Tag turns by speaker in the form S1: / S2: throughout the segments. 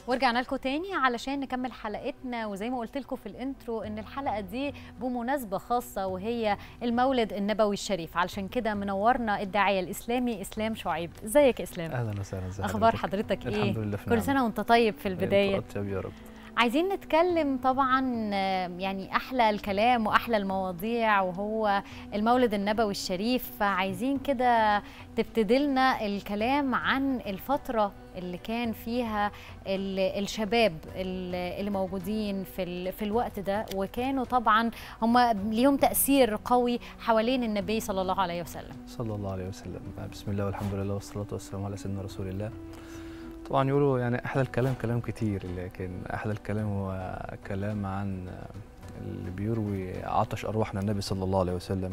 S1: ورجعنا لكم تاني علشان نكمل حلقتنا وزي ما قلت لكم في الانترو ان الحلقه دي بمناسبه خاصه وهي المولد النبوي الشريف علشان كده منورنا الداعيه الاسلامي اسلام شعيب ازيك يا اسلام
S2: اهلا وسهلا ازي
S1: اخبار حضرتك ايه
S2: الحمد لله في
S1: كل
S2: نعمة.
S1: سنه وانت طيب في البدايه
S2: انت أطيب يا رب
S1: عايزين نتكلم طبعا آه، يعني احلى الكلام واحلى المواضيع وهو المولد النبوي الشريف فعايزين كده تبتدي لنا الكلام عن الفتره اللي كان فيها ال- الشباب ال- اللي موجودين في ال- في الوقت ده وكانوا طبعا هم ليهم تاثير قوي حوالين النبي صلى الله عليه وسلم
S2: صلى الله عليه وسلم بسم الله والحمد لله والصلاة والسلام على سيدنا رسول الله طبعا يقولوا يعني أحلى الكلام كلام كتير لكن أحلى الكلام هو كلام عن اللي بيروي عطش أرواحنا النبي صلى الله عليه وسلم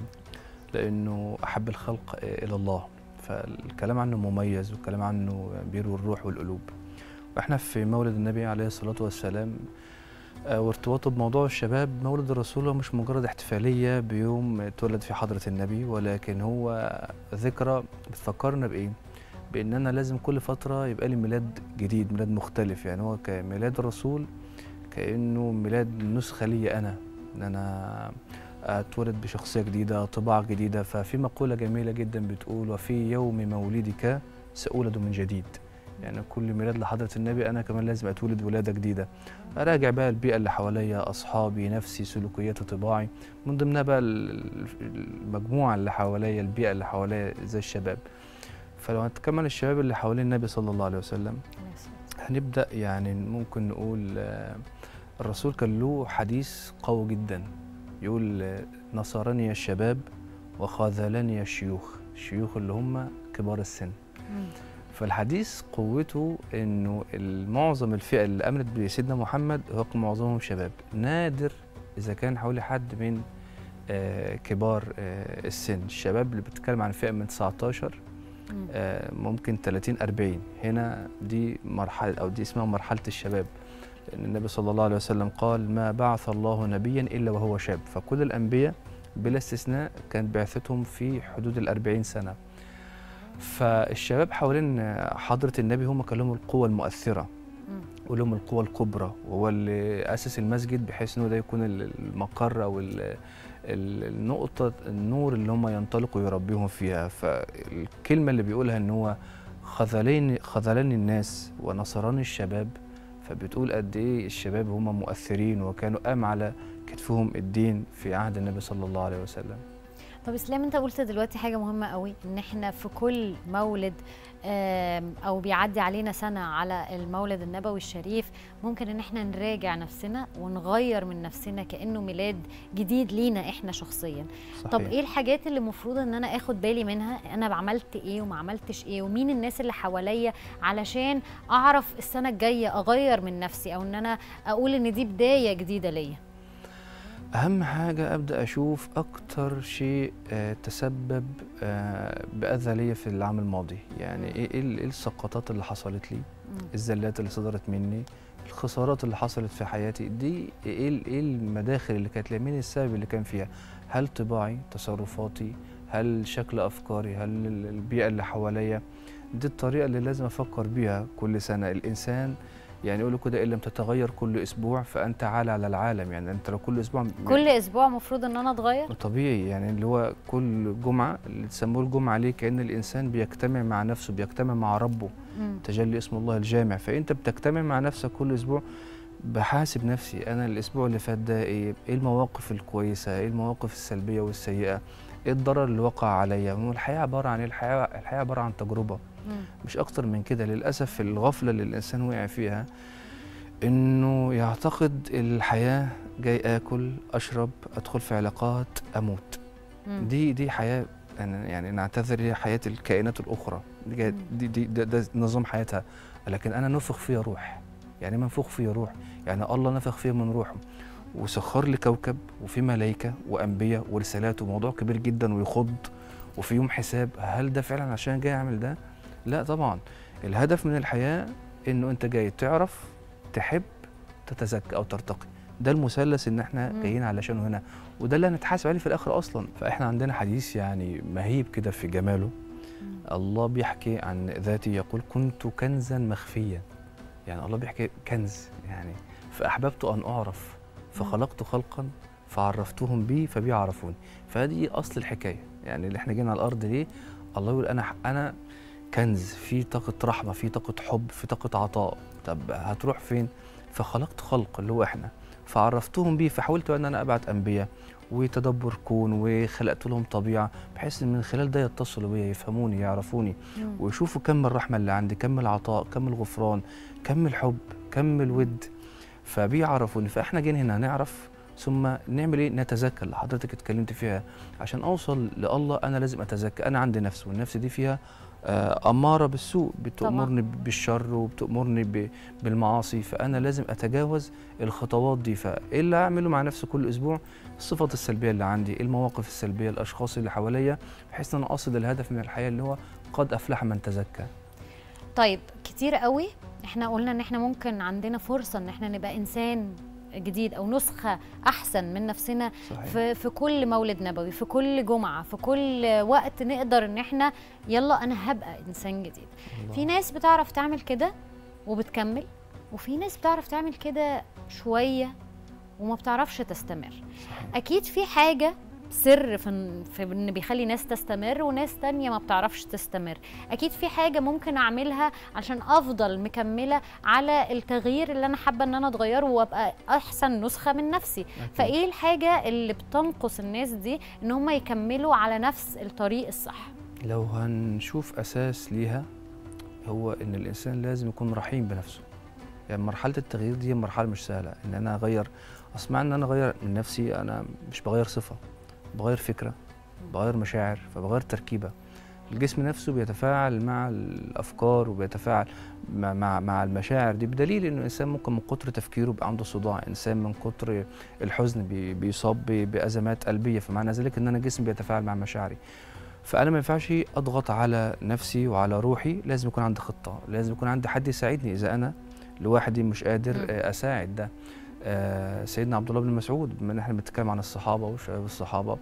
S2: لأنه أحب الخلق إلى الله فالكلام عنه مميز والكلام عنه بيروي الروح والقلوب واحنا في مولد النبي عليه الصلاة والسلام آه، وارتباطه بموضوع الشباب مولد الرسول هو مش مجرد احتفالية بيوم اتولد في حضرة النبي ولكن هو ذكرى بتفكرنا بإيه؟ بإن أنا لازم كل فترة يبقى لي ميلاد جديد ميلاد مختلف يعني هو كميلاد الرسول كأنه ميلاد نسخة لي أنا إن أنا اتولد بشخصية جديدة طباع جديدة ففي مقولة جميلة جدا بتقول وفي يوم مولدك سأولد من جديد يعني كل ميلاد لحضرة النبي أنا كمان لازم أتولد ولادة جديدة أراجع بقى البيئة اللي حواليا أصحابي نفسي سلوكياتي طباعي من ضمنها بقى ال- المجموعة اللي حواليا البيئة اللي حواليا زي الشباب فلو هنتكلم الشباب اللي حوالين النبي صلى الله عليه وسلم هنبدأ يعني ممكن نقول آه، الرسول كان له حديث قوي جدا يقول آه، نصرني الشباب وخاذلني الشيوخ الشيوخ اللي هم كبار السن
S1: مم.
S2: فالحديث قوته انه معظم الفئه اللي امنت بسيدنا محمد هو معظمهم شباب نادر اذا كان حوالي حد من آه، كبار آه، السن الشباب اللي بتتكلم عن فئه من 19
S1: مم.
S2: آه، ممكن 30 40 هنا دي مرحله او دي اسمها مرحله الشباب لان النبي صلى الله عليه وسلم قال ما بعث الله نبيا الا وهو شاب فكل الانبياء بلا استثناء كانت بعثتهم في حدود الأربعين سنه فالشباب حوالين حضره النبي هم كان لهم القوه المؤثره
S1: مم.
S2: ولهم القوة الكبرى وهو اللي أسس المسجد بحيث إنه ده يكون ال- المقر أو ال- ال- النقطة النور اللي هم ينطلقوا يربيهم فيها فالكلمة اللي بيقولها إن هو خذلني خذلني الناس ونصرني الشباب فبتقول قد إيه الشباب هم مؤثرين وكانوا قام على كتفهم الدين في عهد النبي صلى الله عليه وسلم
S1: طب اسلام انت قلت دلوقتي حاجه مهمه قوي ان احنا في كل مولد آم، او بيعدي علينا سنه على المولد النبوي الشريف ممكن ان احنا نراجع نفسنا ونغير من نفسنا كانه ميلاد جديد لينا احنا شخصيا
S2: صحيح.
S1: طب ايه الحاجات اللي المفروض ان انا اخد بالي منها انا عملت ايه وما عملتش ايه ومين الناس اللي حواليا علشان اعرف السنه الجايه اغير من نفسي او ان انا اقول ان دي بدايه جديده ليا
S2: أهم حاجة أبدأ أشوف أكتر شيء آه، تسبب آه، بأذى ليا في العام الماضي يعني
S1: مم.
S2: إيه إيه ال- إيه السقطات اللي حصلت لي
S1: مم.
S2: الزلات اللي صدرت مني الخسارات اللي حصلت في حياتي دي إيه ال- إيه المداخل اللي كانت ليا مين السبب اللي كان فيها هل طباعي تصرفاتي هل شكل أفكاري هل ال- البيئة اللي حواليا دي الطريقة اللي لازم أفكر بيها كل سنة الإنسان يعني يقولوا كده إن لم تتغير كل أسبوع فأنت عالة على العالم يعني أنت لو كل أسبوع م-
S1: كل اسبوع المفروض ان انا اتغير
S2: طبيعي يعني اللي هو كل جمعة اللي تسموه الجمعة ليه كأن الإنسان بيجتمع مع نفسه بيجتمع مع ربه
S1: مم.
S2: تجلي اسم الله الجامع فأنت بتجتمع مع نفسك كل أسبوع بحاسب نفسي أنا الأسبوع اللي فات ده إيه إيه المواقف الكويسة إيه المواقف السلبية والسيئة إيه الضرر اللي وقع عليا هو الحياة عبارة عن إيه؟ الحياة الحياة عبارة عن تجربة
S1: مم.
S2: مش أكتر من كده للأسف الغفلة اللي الإنسان وقع فيها إنه يعتقد الحياة جاي آكل أشرب أدخل في علاقات أموت
S1: مم.
S2: دي دي حياه أنا يعني نعتذر هي حياه الكائنات الاخرى دي جاي-
S1: مم.
S2: دي, دي ده, ده نظام حياتها لكن انا نفخ فيها روح يعني منفوخ فيها روح يعني الله نفخ فيها من روحه وسخر لي كوكب وفي ملائكه وانبياء ورسالات وموضوع كبير جدا ويخض وفي يوم حساب هل ده فعلا عشان جاي اعمل ده لا طبعا الهدف من الحياه انه انت جاي تعرف تحب تتزكى او ترتقي ده المثلث ان احنا
S1: مم.
S2: جايين علشانه هنا وده اللي هنتحاسب عليه في الاخر اصلا فاحنا عندنا حديث يعني مهيب كده في جماله
S1: مم.
S2: الله بيحكي عن ذاته يقول كنت كنزا مخفيا يعني الله بيحكي كنز يعني فاحببت ان اعرف فخلقت خلقا فعرفتهم بي فبي عرفوني فهذه اصل الحكايه يعني اللي احنا جينا على الارض ليه الله يقول انا انا كنز في طاقه رحمه في طاقه حب في طاقه عطاء طب هتروح فين فخلقت خلق اللي هو احنا فعرفتهم بيه فحاولت ان انا ابعت انبياء وتدبر كون وخلقت لهم طبيعه بحيث ان من خلال ده يتصلوا بيا يفهموني يعرفوني
S1: مم.
S2: ويشوفوا كم الرحمه اللي عندي كم العطاء كم الغفران كم الحب كم الود فبيعرفوني فاحنا جينا هنا نعرف ثم نعمل ايه نتزكى اللي حضرتك اتكلمت فيها عشان اوصل لله انا لازم اتزكى انا عندي نفس والنفس دي فيها آه، اماره بالسوء بتامرني بالشر وبتامرني ب- بالمعاصي فانا لازم اتجاوز الخطوات دي فايه اللي اعمله مع نفسي كل اسبوع الصفات السلبيه اللي عندي المواقف السلبيه الاشخاص اللي حواليا بحيث ان انا اصل الهدف من الحياه اللي هو قد افلح من تزكى
S1: طيب كتير قوي احنا قلنا ان احنا ممكن عندنا فرصه ان احنا نبقى انسان جديد او نسخه احسن من نفسنا
S2: صحيح
S1: في في كل مولد نبوي في كل جمعه في كل وقت نقدر ان احنا يلا انا هبقى انسان جديد
S2: الله.
S1: في ناس بتعرف تعمل كده وبتكمل وفي ناس بتعرف تعمل كده شويه وما بتعرفش تستمر
S2: صحيح.
S1: اكيد في حاجه سر في إن- في ان بيخلي ناس تستمر وناس تانية ما بتعرفش تستمر اكيد في حاجه ممكن اعملها عشان افضل مكمله على التغيير اللي انا حابه ان انا اتغيره وابقى احسن نسخه من نفسي
S2: أكيد.
S1: فايه الحاجه اللي بتنقص الناس دي ان هم يكملوا على نفس الطريق الصح
S2: لو هنشوف اساس ليها هو ان الانسان لازم يكون رحيم بنفسه يعني مرحله التغيير دي مرحله مش سهله ان انا اغير اسمع ان انا اغير من نفسي انا مش بغير صفه بغير فكره بغير مشاعر فبغير تركيبه الجسم نفسه بيتفاعل مع الافكار وبيتفاعل مع مع, مع المشاعر دي بدليل انه الانسان ممكن من كتر تفكيره يبقى عنده صداع انسان من كتر الحزن بي بيصاب ب- بازمات قلبيه فمعنى ذلك ان انا جسمي بيتفاعل مع مشاعري فانا ما ينفعش اضغط على نفسي وعلى روحي لازم يكون عندي خطه لازم يكون عندي حد يساعدني اذا انا لوحدي مش قادر
S1: مم.
S2: آه، اساعد ده آه، سيدنا عبد الله بن مسعود بما ان احنا بنتكلم عن الصحابه وشباب الصحابه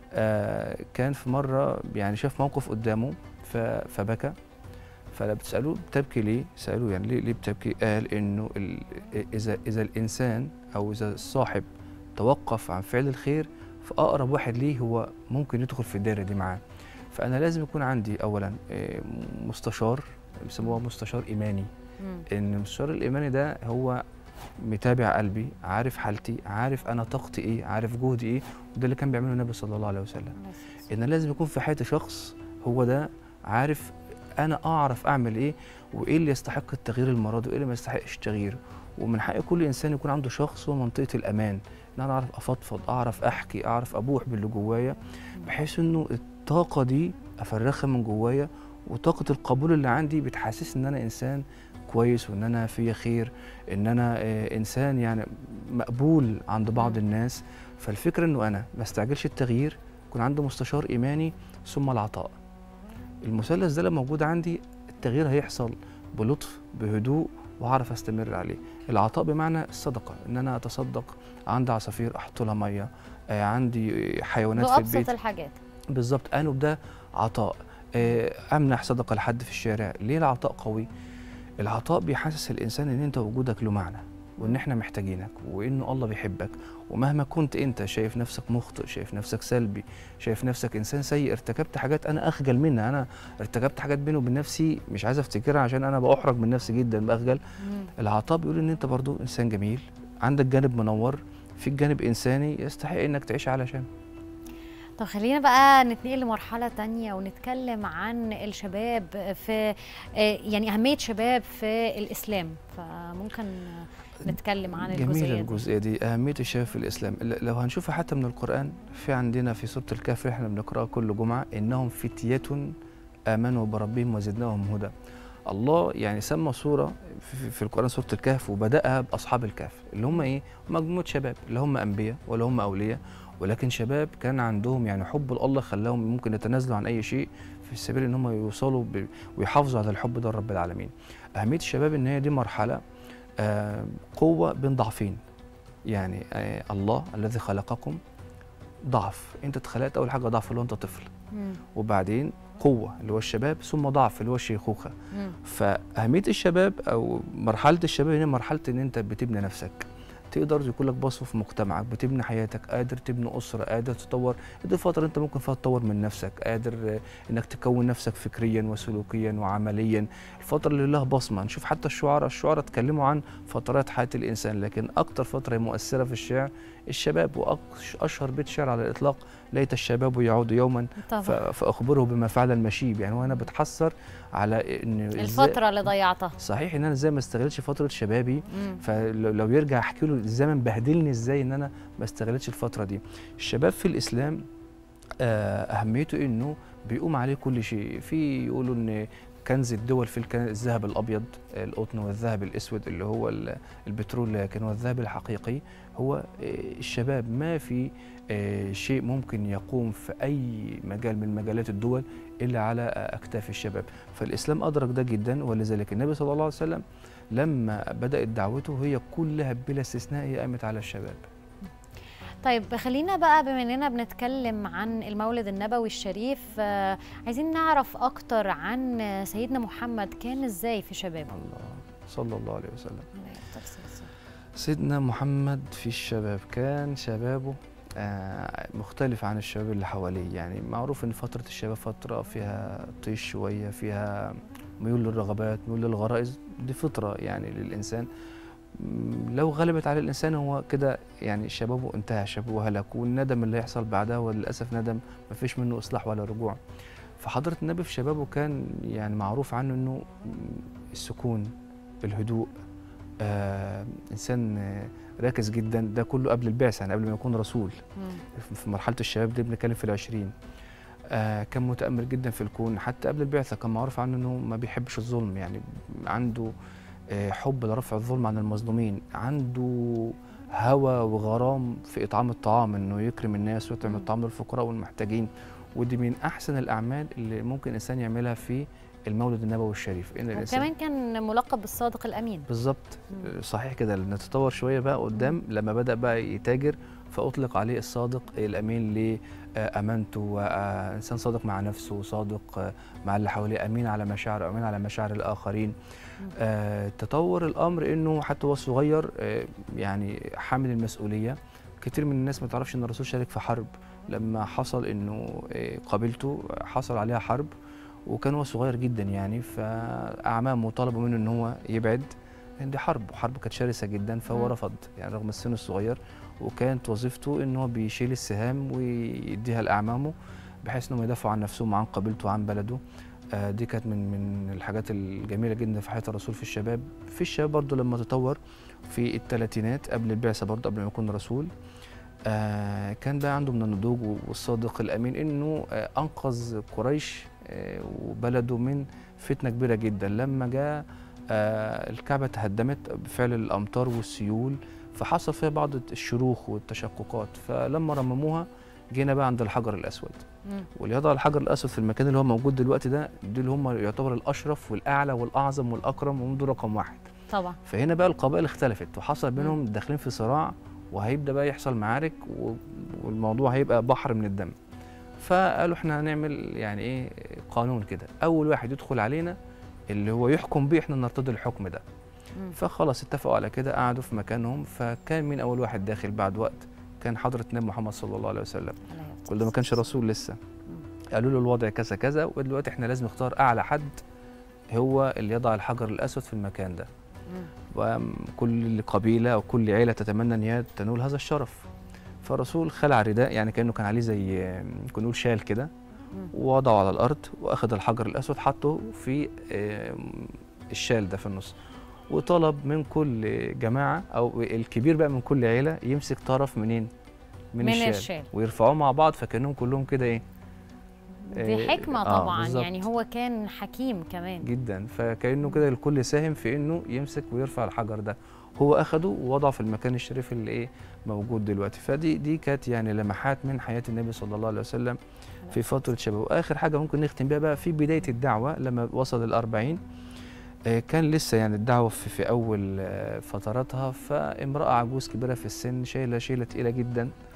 S2: آه، كان في مره يعني شاف موقف قدامه ف- فبكى فلا بتسالوه بتبكي ليه؟ سالوه يعني ليه ليه بتبكي؟ قال انه ال- اذا اذا الانسان او اذا الصاحب توقف عن فعل الخير فاقرب واحد ليه هو ممكن يدخل في الدايره دي معاه. فانا لازم يكون عندي اولا آه، مستشار بيسموها مستشار ايماني
S1: مم.
S2: ان المستشار الايماني ده هو متابع قلبي عارف حالتي عارف انا طاقتي ايه عارف جهدي ايه وده اللي كان بيعمله النبي صلى الله عليه وسلم ان لازم يكون في حياتي شخص هو ده عارف انا اعرف اعمل ايه وايه اللي يستحق التغيير المره دي وايه اللي ما يستحقش التغيير ومن حق كل انسان يكون عنده شخص هو منطقه الامان ان انا اعرف افضفض اعرف احكي اعرف ابوح باللي جوايا بحيث انه الطاقه دي افرغها من جوايا وطاقه القبول اللي عندي بتحسسني ان انا انسان كويس وان انا فيا خير ان انا آه، انسان يعني مقبول عند بعض
S1: مم.
S2: الناس فالفكره انه انا ما استعجلش التغيير يكون عندي مستشار ايماني ثم العطاء المثلث ده لو موجود عندي التغيير هيحصل بلطف بهدوء واعرف استمر عليه العطاء بمعنى الصدقه ان انا اتصدق عندي عصافير احط لها ميه آه، عندي حيوانات في البيت
S1: بأبسط الحاجات
S2: بالظبط انه ده عطاء آه، امنح صدقه لحد في الشارع ليه العطاء قوي العطاء بيحسس الانسان ان انت وجودك له معنى وان احنا محتاجينك وانه الله بيحبك ومهما كنت انت شايف نفسك مخطئ شايف نفسك سلبي شايف نفسك انسان سيء ارتكبت حاجات انا اخجل منها انا ارتكبت حاجات بيني وبين نفسي مش عايز افتكرها عشان انا باحرج من نفسي جدا بخجل
S1: مم.
S2: العطاء بيقول ان انت برضو انسان جميل عندك جانب منور في جانب انساني يستحق انك تعيش علشان
S1: طب خلينا بقى نتنقل لمرحلة تانية ونتكلم عن الشباب في آه، يعني أهمية شباب في الإسلام فممكن نتكلم عن الجزئية
S2: جميلة
S1: دي.
S2: الجزئية دي أهمية الشباب في الإسلام ل- لو هنشوفها حتى من القرآن في عندنا في سورة الكهف اللي احنا بنقرأها كل جمعة إنهم فتية آمنوا بربهم وزدناهم هدى الله يعني سمى سورة في- في, في القرآن سورة الكهف وبدأها بأصحاب الكهف اللي هم إيه؟ مجموعة شباب لا هم أنبياء ولا هم أولياء ولكن شباب كان عندهم يعني حب الله خلاهم ممكن يتنازلوا عن أي شيء في سبيل إن هم يوصلوا ب- ويحافظوا على الحب ده لرب العالمين أهمية الشباب إن هي دي مرحلة آه، قوة بين ضعفين يعني آه، الله الذي خلقكم ضعف انت اتخلقت اول حاجه ضعف اللي هو انت طفل
S1: مم.
S2: وبعدين قوه اللي هو الشباب ثم ضعف اللي هو الشيخوخه
S1: مم.
S2: فاهميه الشباب او مرحله الشباب هنا مرحله ان انت بتبني نفسك تقدر يكون لك بصمه في مجتمعك بتبني حياتك قادر تبني اسره قادر تطور دي الفتره انت ممكن فيها تطور من نفسك قادر آه، انك تكون نفسك فكريا وسلوكيا وعمليا الفتره اللي لها بصمه نشوف حتى الشعراء الشعراء اتكلموا عن فترات حياه الانسان لكن اكتر فتره مؤثره في الشعر الشباب واشهر بيت شعر على الاطلاق ليت الشباب يعود يوما ف-
S1: طبعا
S2: فاخبره بما فعل المشيب يعني وانا بتحسر على ان إزاي-
S1: الفتره اللي ضيعتها
S2: صحيح ان انا ازاي ما استغلتش فتره شبابي
S1: مم.
S2: فلو لو يرجع احكي له الزمن بهدلني ازاي ان انا ما استغلتش الفتره دي الشباب في الاسلام آه، اهميته انه بيقوم عليه كل شيء في يقولوا ان كنز الدول في الكن- الذهب الابيض القطن والذهب الاسود اللي هو ال- البترول لكن هو الذهب الحقيقي هو آه، الشباب ما في آه، شيء ممكن يقوم في اي مجال من مجالات الدول الا على آه، اكتاف الشباب فالاسلام ادرك ده جدا ولذلك النبي صلى الله عليه وسلم لما بدات دعوته هي كلها بلا استثناء هي قامت على الشباب
S1: طيب خلينا بقى بما اننا بنتكلم عن المولد النبوي الشريف آه، عايزين نعرف اكتر عن آه، سيدنا محمد كان ازاي في شبابه
S2: الله صلى الله عليه وسلم
S1: عليه الصلاة والسلام.
S2: سيدنا محمد في الشباب كان شبابه آه، مختلف عن الشباب اللي حواليه يعني معروف ان فترة الشباب فترة فيها طيش شوية فيها ميول للرغبات ميول للغرائز دي فطرة يعني للإنسان م، لو غلبت على الإنسان هو كده يعني شبابه انتهى شبابه هلك والندم اللي هيحصل بعدها وللأسف ندم مفيش منه إصلاح ولا رجوع فحضرة النبي في شبابه كان يعني معروف عنه إنه م، السكون الهدوء آه إنسان آه، راكز جدا ده كله قبل البعثة يعني قبل ما يكون رسول
S1: مم.
S2: في مرحلة الشباب دي بنتكلم في العشرين آه كان متأمل جدا في الكون حتى قبل البعثة كان معروف عنه انه ما بيحبش الظلم يعني عنده آه حب لرفع الظلم عن المظلومين عنده هوى وغرام في إطعام الطعام انه يكرم الناس ويطعم
S1: مم.
S2: الطعام للفقراء والمحتاجين ودي من أحسن الأعمال اللي ممكن الإنسان يعملها في المولد النبوي الشريف إن الإنسان
S1: وكمان كان ملقب بالصادق الامين
S2: بالظبط
S1: مم.
S2: صحيح كده نتطور شويه بقى قدام لما بدا بقى يتاجر فاطلق عليه الصادق الامين لامانته وانسان صادق مع نفسه صادق آه، مع اللي حواليه امين على مشاعره امين على مشاعر الاخرين
S1: مم.
S2: آه، تطور الامر انه حتى هو صغير آه، يعني حامل المسؤوليه كتير من الناس ما تعرفش ان الرسول شارك في حرب لما حصل انه آه، قبيلته حصل عليها حرب وكان هو صغير جدا يعني فاعمامه طلبوا منه ان هو يبعد لان دي حرب وحرب كانت شرسه جدا فهو
S1: مم.
S2: رفض يعني رغم السن الصغير وكانت وظيفته ان هو بيشيل السهام ويديها لاعمامه بحيث انهم يدافعوا عن نفسهم وعن قبيلته وعن بلده آه، دي كانت من من الحاجات الجميله جدا في حياه الرسول في الشباب في الشباب برضه لما تطور في الثلاثينات قبل البعثه برضه قبل ما يكون رسول آه، كان بقى عنده من النضوج والصادق الامين انه آه، انقذ قريش آه، وبلده من فتنه كبيره جدا لما جاء آه، الكعبه تهدمت بفعل الامطار والسيول فحصل فيها بعض الشروخ والتشققات فلما رمموها جينا بقى عند الحجر الاسود
S1: مم.
S2: واللي يضع الحجر الاسود في المكان اللي هو موجود دلوقتي ده دول هم يعتبر الاشرف والاعلى والاعظم والاكرم وهم دول رقم واحد
S1: طبعا
S2: فهنا بقى القبائل اختلفت وحصل بينهم داخلين في صراع وهيبدا بقى يحصل معارك و- والموضوع هيبقى بحر من الدم فقالوا احنا هنعمل يعني ايه قانون كده اول واحد يدخل علينا اللي هو يحكم بيه احنا نرتضي الحكم ده
S1: مم.
S2: فخلاص اتفقوا على كده قعدوا في مكانهم فكان مين اول واحد داخل بعد وقت كان حضره النبي محمد صلى الله عليه وسلم
S1: عليه الصلاة
S2: كل ده ما كانش
S1: والسلام.
S2: رسول لسه قالوا له الوضع كذا كذا ودلوقتي احنا لازم نختار اعلى حد هو اللي يضع الحجر الاسود في المكان ده
S1: مم.
S2: وكل قبيله او كل عيله تتمنى ان هي تنول هذا الشرف فالرسول خلع رداء يعني كانه كان عليه زي ممكن نقول شال كده
S1: مم.
S2: ووضعه على الارض واخذ الحجر الاسود حطه في آم، الشال ده في النص وطلب من كل جماعه او الكبير بقى من كل عيله يمسك طرف منين من,
S1: من
S2: الشال,
S1: الشال.
S2: ويرفعوه مع بعض فكانهم كلهم كده ايه
S1: دي
S2: إيه،
S1: حكمة
S2: آه،
S1: طبعا
S2: بالظبط.
S1: يعني هو كان حكيم كمان
S2: جدا فكانه كده الكل ساهم في انه يمسك ويرفع الحجر ده هو اخده ووضعه في المكان الشريف اللي ايه موجود دلوقتي فدي دي كانت يعني لمحات من حياه النبي صلى الله عليه وسلم في فتره شبابه واخر حاجه ممكن نختم بيها بقى في بدايه الدعوه لما وصل الأربعين آه، كان لسه يعني الدعوه في, في اول آه، فتراتها فامراه عجوز كبيره في السن شايله شيله تقيله جدا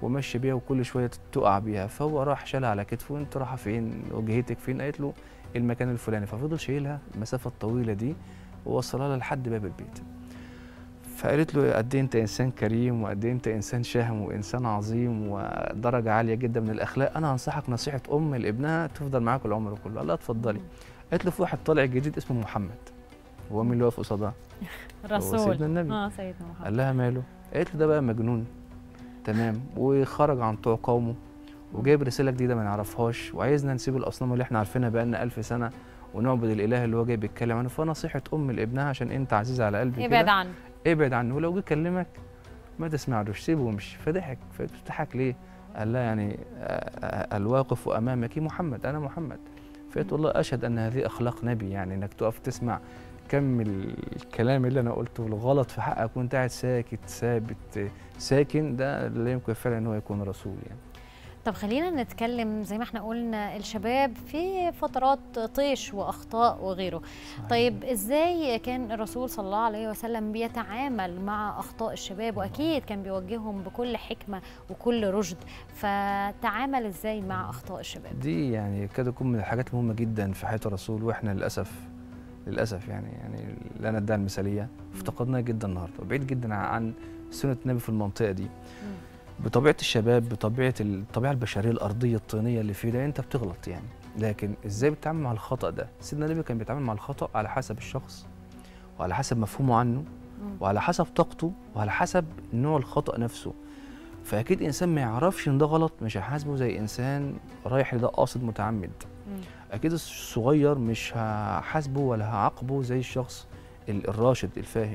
S2: وماشي بيها وكل شويه تقع بيها فهو راح شالها على كتفه وانت رايحه فين وجهتك فين قالت له المكان الفلاني ففضل شايلها المسافه الطويله دي ووصلها لها لحد باب البيت فقالت له قد ايه انت انسان كريم وقد ايه انت انسان شهم وانسان عظيم ودرجه عاليه جدا من الاخلاق انا انصحك نصيحه ام لابنها تفضل معاك العمر كله قال لها اتفضلي قالت له في واحد طالع جديد اسمه محمد هو مين اللي واقف قصادها؟ هو
S1: رسول
S2: سيدنا النبي
S1: اه سيدنا محمد
S2: قال لها ماله؟ قالت له ده بقى مجنون تمام وخرج عن طوع قومه وجايب رساله جديده ما نعرفهاش وعايزنا نسيب الاصنام اللي احنا عارفينها بقالنا ألف سنه ونعبد الاله اللي هو جاي بيتكلم عنه فنصيحه ام لابنها عشان انت عزيز على قلبي
S1: ابعد
S2: كده
S1: عنه
S2: ابعد عنه ولو جه يكلمك ما تسمعلوش سيبه وامشي فضحك فبتضحك ليه؟ قال لها يعني آه، آه، الواقف امامك محمد انا محمد فقلت والله اشهد ان هذه اخلاق نبي يعني انك تقف تسمع كم الكلام اللي انا قلته الغلط في حقك وانت قاعد ساكت ثابت آه، ساكن ده لا يمكن فعلا ان هو يكون رسول يعني
S1: طب خلينا نتكلم زي ما احنا قلنا الشباب في فترات طيش واخطاء وغيره طيب ازاي كان الرسول صلى الله عليه وسلم بيتعامل مع اخطاء الشباب واكيد كان بيوجههم بكل حكمه وكل رشد فتعامل ازاي مع اخطاء الشباب
S2: دي يعني كاد تكون من الحاجات المهمه جدا في حياه الرسول واحنا للاسف للاسف يعني يعني لا ندعي المثاليه افتقدناها جدا النهارده وبعيد جدا عن سنه النبي في المنطقه دي بطبيعه الشباب بطبيعه الطبيعه البشريه الارضيه الطينيه اللي فيه ده انت بتغلط يعني لكن ازاي بتتعامل مع الخطا ده سيدنا النبي كان بيتعامل مع الخطا على حسب الشخص وعلى حسب مفهومه عنه
S1: مم.
S2: وعلى حسب طاقته وعلى حسب نوع الخطا نفسه فاكيد انسان ما يعرفش ان ده غلط مش هيحاسبه زي انسان رايح لده قاصد متعمد
S1: مم.
S2: اكيد الصغير مش هحاسبه ولا هعاقبه زي الشخص ال- الراشد الفاهم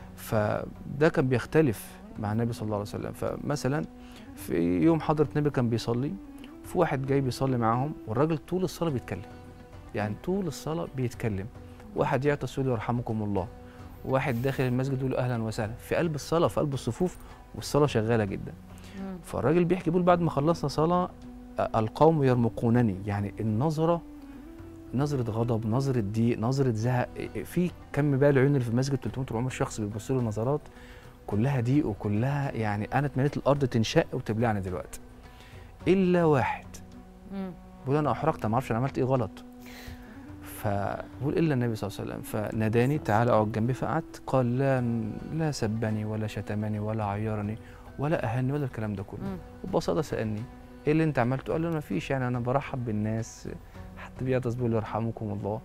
S2: فده كان بيختلف مع النبي صلى الله عليه وسلم فمثلا في يوم حضرة النبي كان بيصلي في واحد جاي بيصلي معاهم والراجل طول الصلاة بيتكلم يعني طول الصلاة بيتكلم واحد يعطس يقول يرحمكم الله واحد داخل المسجد يقول اهلا وسهلا في قلب الصلاة في قلب الصفوف والصلاة شغالة جدا
S1: مم.
S2: فالراجل بيحكي بيقول بعد ما خلصنا صلاة آه، القوم يرمقونني يعني النظرة نظرة غضب نظرة ضيق نظرة زهق إيه، في كم بقى العيون اللي في المسجد 300 400 شخص بيبصوا له نظرات كلها ضيق وكلها يعني انا اتمنيت الارض تنشق وتبلعني دلوقتي الا واحد
S1: مم.
S2: بيقول انا احرجت ما اعرفش انا عملت ايه غلط فبقول الا النبي صلى الله عليه وسلم فناداني تعالى اقعد جنبي فقعدت قال لا لا سبني ولا شتمني ولا عيرني ولا اهني ولا الكلام ده كله
S1: مم.
S2: وببساطه سالني ايه اللي انت عملته قال له ما فيش يعني انا برحب بالناس حد بيعطس بيقول له يرحمكم الله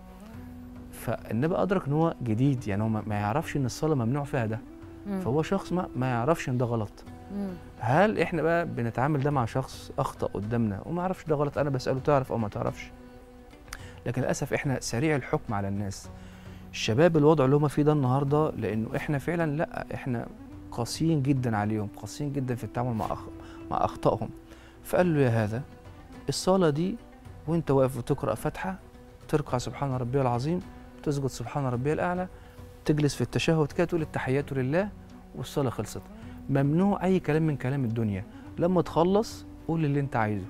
S2: فالنبي ادرك ان هو جديد يعني هو ما ما يعرفش ان الصلاه ممنوع فيها ده
S1: مم.
S2: فهو شخص ما, ما يعرفش ان ده غلط
S1: مم.
S2: هل احنا بقى بنتعامل ده مع شخص اخطا قدامنا وما يعرفش ده غلط انا بساله تعرف او ما تعرفش لكن للاسف احنا سريع الحكم على الناس الشباب الوضع اللي هم فيه ده النهارده لانه احنا فعلا لا احنا قاسيين جدا عليهم قاسيين جدا في التعامل مع أخ... مع اخطائهم فقال له يا هذا الصلاه دي وانت واقف وتقرا فاتحه تركع سبحان ربي العظيم تسجد سبحان ربي الاعلى تجلس في التشهد كده تقول التحيات لله والصلاه خلصت ممنوع اي كلام من كلام الدنيا لما تخلص قول اللي انت عايزه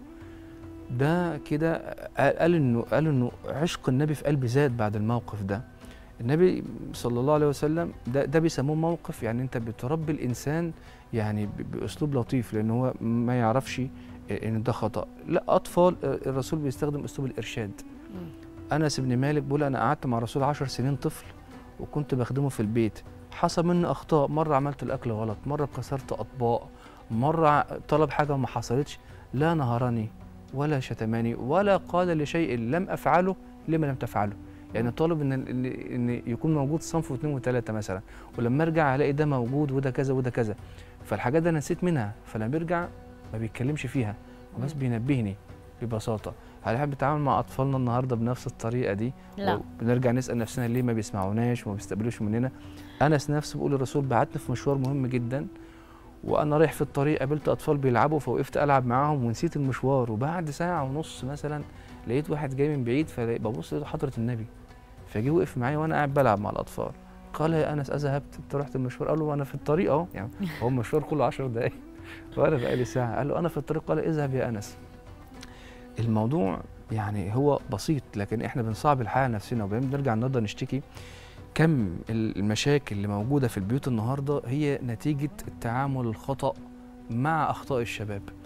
S2: ده كده قال قال انه قال انه عشق النبي في قلبي زاد بعد الموقف ده النبي صلى الله عليه وسلم ده ده بيسموه موقف يعني انت بتربي الانسان يعني ب- باسلوب لطيف لان هو ما يعرفش ان ده خطا لا اطفال الرسول بيستخدم اسلوب الارشاد
S1: مم.
S2: انس بن مالك بيقول انا قعدت مع الرسول عشر سنين طفل وكنت بخدمه في البيت حصل مني اخطاء مره عملت الاكل غلط مره كسرت اطباق مره ع- طلب حاجه ما حصلتش لا نهرني ولا شتمني ولا قال لشيء لم افعله لما لم تفعله يعني طالب ان ان ان يكون موجود صنف واثنين وثلاثه مثلا ولما ارجع الاقي ده موجود وده كذا وده كذا فالحاجات دي انا نسيت منها فلما يرجع ما بيتكلمش فيها بس
S1: مم.
S2: بينبهني ببساطه هل احنا بنتعامل مع اطفالنا النهارده بنفس الطريقه دي
S1: لا
S2: بنرجع نسال نفسنا ليه ما بيسمعوناش وما بيستقبلوش مننا انس نفسه بيقول الرسول بعتني في مشوار مهم جدا وانا رايح في الطريق قابلت اطفال بيلعبوا فوقفت العب معاهم ونسيت المشوار وبعد ساعه ونص مثلا لقيت واحد جاي من بعيد فببص لقيت حضره النبي فجه وقف معايا وانا قاعد بلعب مع الاطفال قال يا انس اذهبت انت رحت المشوار قال له انا في الطريق اهو يعني هو المشوار كله 10 دقائق وانا بقالي ساعه قال له انا في الطريق قال اذهب يا انس الموضوع يعني هو بسيط لكن احنا بنصعب الحياه على نفسنا وبعدين بنرجع النهارده نشتكي كم المشاكل اللي موجوده في البيوت النهارده هي نتيجه التعامل الخطا مع اخطاء الشباب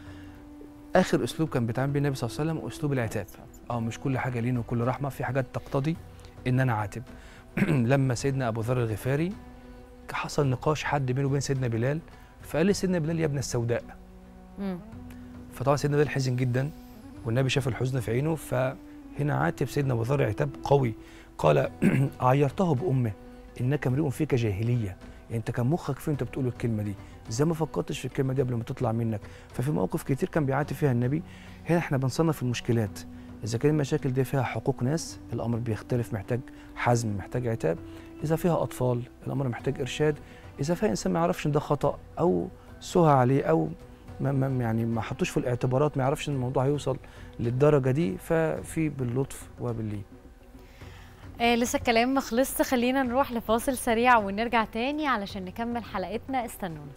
S2: اخر اسلوب كان بيتعامل بيه النبي صلى الله عليه وسلم اسلوب العتاب اه مش كل حاجه لين وكل رحمه في حاجات تقتضي ان انا عاتب لما سيدنا ابو ذر الغفاري حصل نقاش حد بينه وبين سيدنا بلال فقال لسيدنا بلال يا ابن السوداء
S1: مم.
S2: فطبعا سيدنا بلال حزن جدا والنبي شاف الحزن في عينه فهنا عاتب سيدنا ابو ذر عتاب قوي قال عيرته بامه انك امرئ فيك جاهليه يعني انت كان مخك فين انت بتقول الكلمه دي ازاي ما فكرتش في الكلمه دي قبل ما تطلع منك ففي مواقف كتير كان بيعاتب فيها النبي هنا احنا بنصنف المشكلات اذا كان المشاكل دي فيها حقوق ناس الامر بيختلف محتاج حزم محتاج عتاب اذا فيها اطفال الامر محتاج ارشاد اذا فيها انسان ما يعرفش ان ده خطا او سهى عليه او ما ما يعني ما حطوش في الاعتبارات ما يعرفش ان الموضوع هيوصل للدرجه دي ففي باللطف وباللين
S1: آه لسه الكلام ما خلصش خلينا نروح لفاصل سريع ونرجع تاني علشان نكمل حلقتنا استنونا